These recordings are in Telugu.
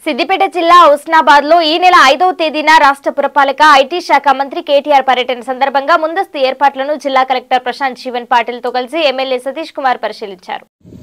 సిద్దిపేట జిల్లా హుస్నాబాద్ లో ఈ నెల ఐదవ తేదీన రాష్ట్ర పురపాలక ఐటీ శాఖ మంత్రి కేటీఆర్ పర్యటన సందర్భంగా ముందస్తు ఏర్పాట్లను జిల్లా కలెక్టర్ ప్రశాంత్ జీవన్ పాటిల్ తో కలిసి ఎమ్మెల్యే సతీష్ కుమార్ పరిశీలించారు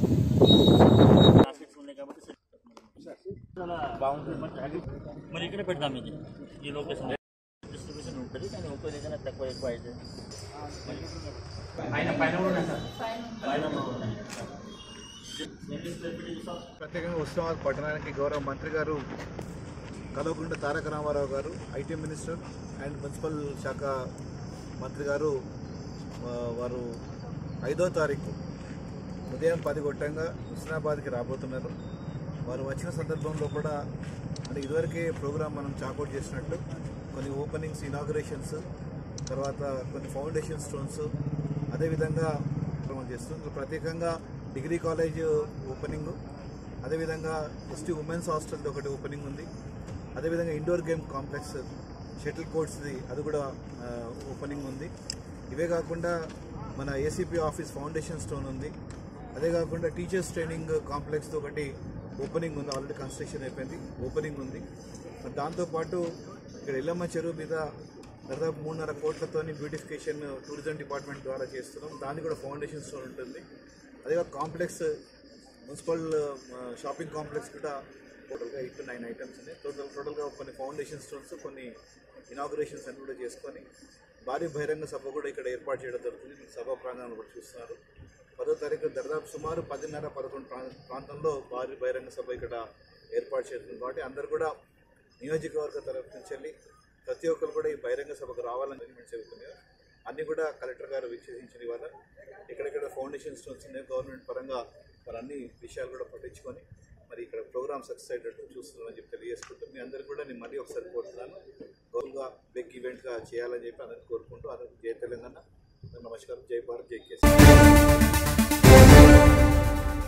ట్రాఫిక్స్ ఉన్నాయి కాబట్టి చాలా బాగుంటుంది మరి ఇక్కడ పెడదాం ఇది ఈ లొకేషన్ డిస్ట్రిబ్యూషన్ ఉంటుంది కానీ ఒక్కో దగ్గర తక్కువ ఎక్కువ అయితే మరి పైన పైన కూడా ఉన్నాయి సార్ పైన కూడా ఉన్నాయి ఎన్ని స్క్వేర్ ఫీట్ చూసాం ప్రత్యేకంగా ఉస్మానాబాద్ పట్టణానికి గౌరవ మంత్రి గారు కల్వకుంట్ల తారక రామారావు గారు ఐటీ మినిస్టర్ అండ్ మున్సిపల్ శాఖ మంత్రి గారు ఆ, వారు ఐదో తారీఖు ఉదయం పది గొట్టంగా హుస్నాబాద్కి రాబోతున్నారు వారు వచ్చిన సందర్భంలో కూడా అంటే ఇదివరకే ప్రోగ్రామ్ మనం చాకౌట్ చేసినట్టు కొన్ని ఓపెనింగ్స్ ఇనాగ్రేషన్స్ తర్వాత కొన్ని ఫౌండేషన్ స్టోన్స్ అదేవిధంగా ప్రోగ్రామ్ చేస్తుంది ప్రత్యేకంగా డిగ్రీ కాలేజ్ ఓపెనింగ్ అదేవిధంగా ఎస్టీ ఉమెన్స్ హాస్టల్ది ఒకటి ఓపెనింగ్ ఉంది అదేవిధంగా ఇండోర్ గేమ్ కాంప్లెక్స్ షటిల్ కోర్ట్స్ది అది కూడా ఆ, ఓపెనింగ్ ఉంది ఇవే కాకుండా మన ఏసీపీ ఆఫీస్ ఫౌండేషన్ స్టోన్ ఉంది అదే కాకుండా టీచర్స్ ట్రైనింగ్ కాంప్లెక్స్తో ఒకటి ఓపెనింగ్ ఉంది ఆల్రెడీ కన్స్ట్రక్షన్ అయిపోయింది ఓపెనింగ్ ఉంది మరి దాంతోపాటు ఇక్కడ ఎల్లమ్మ చెరువు మీద దాదాపు మూడున్నర కోట్లతోని బ్యూటిఫికేషన్ టూరిజం డిపార్ట్మెంట్ ద్వారా చేస్తున్నాం దాన్ని కూడా ఫౌండేషన్ స్టోన్ ఉంటుంది అదే కాంప్లెక్స్ మున్సిపల్ ఆ, షాపింగ్ కాంప్లెక్స్ కూడా టోటల్గా ఎయిట్ టు నైన్ ఐటమ్స్ ఉన్నాయి టోటల్ టోటల్గా కొన్ని ఫౌండేషన్ స్టోన్స్ కొన్ని ఇనాగ్రేషన్స్ అన్ని కూడా చేసుకొని భారీ బహిరంగ సభ కూడా ఇక్కడ ఏర్పాటు చేయడం జరుగుతుంది మీకు సభా ప్రాంగణంలో కూడా చూస్తున్నారు పదో తారీఖు దాదాపు సుమారు పదిన్నర పదకొండు ప్రాం- ప్రాంతంలో భారీ బహిరంగ సభ ఇక్కడ ఏర్పాటు చేస్తుంది కాబట్టి అందరు కూడా నియోజకవర్గ తరఫు నుంచి వెళ్ళి ప్రతి ఒక్కరు కూడా ఈ బహిరంగ సభకు రావాలని మేము చెబుతున్నారు అన్నీ కూడా కలెక్టర్ గారు వీక్షించిన ఇవాళ ఇక్కడెక్కడ ఫౌండేషన్ స్టోన్స్ ఉన్నాయి గవర్నమెంట్ పరంగా మరి అన్ని విషయాలు కూడా పట్టించుకొని మరి ఇక్కడ ప్రోగ్రామ్ సక్సెస్ అయ్యేటట్టు చూస్తున్నామని చెప్పి తెలియజేసుకుంటూ మీ అందరు కూడా నేను మళ్ళీ ఒకసారి కోరుతున్నాను గౌరవగా బిగ్ ఈవెంట్గా చేయాలని చెప్పి అందరిని కోరుకుంటూ అందరికీ జై తెలంగాణ నమస్కారం జై భారత్ జై కేసీ